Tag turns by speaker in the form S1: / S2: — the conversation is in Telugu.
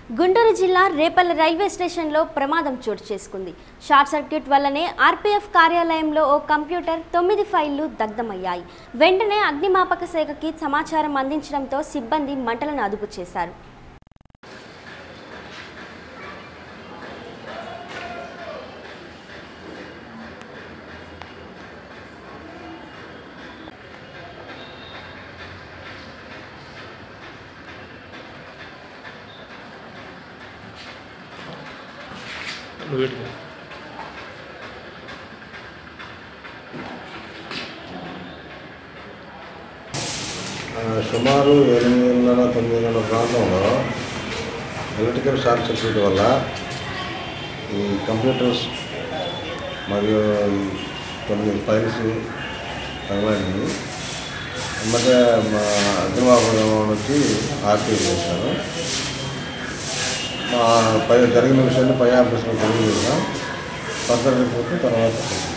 S1: గుంటూరు జిల్లా రేపల్ల రైల్వే స్టేషన్లో ప్రమాదం చోటు చేసుకుంది షార్ట్ సర్క్యూట్ వల్లనే ఆర్పీఎఫ్ కార్యాలయంలో ఓ కంప్యూటర్ తొమ్మిది ఫైళ్లు దగ్ధమయ్యాయి వెంటనే అగ్నిమాపక శాఖకి సమాచారం అందించడంతో సిబ్బంది మంటలను అదుపు చేశారు
S2: వీటికి
S3: ఆ, సుమారు ఎనిమిదిన్నర తొమ్మిది గంటల ప్రాంతంలో ఎలక్ట్రికల్ షార్ట్ సర్క్యూట్ వల్ల ఈ కంప్యూటర్స్ మరియు ఈ కొన్ని ఫైల్స్ తగలాయి వెంబటే మా అగ్నిమాపకం నుంచి ఆర్టీ చేశారు మా పై జరిగిన విషయాన్ని పై ఆఫీస్లో తెలియజేసాం ఫర్దర్ రిపోర్ట్ తర్వాత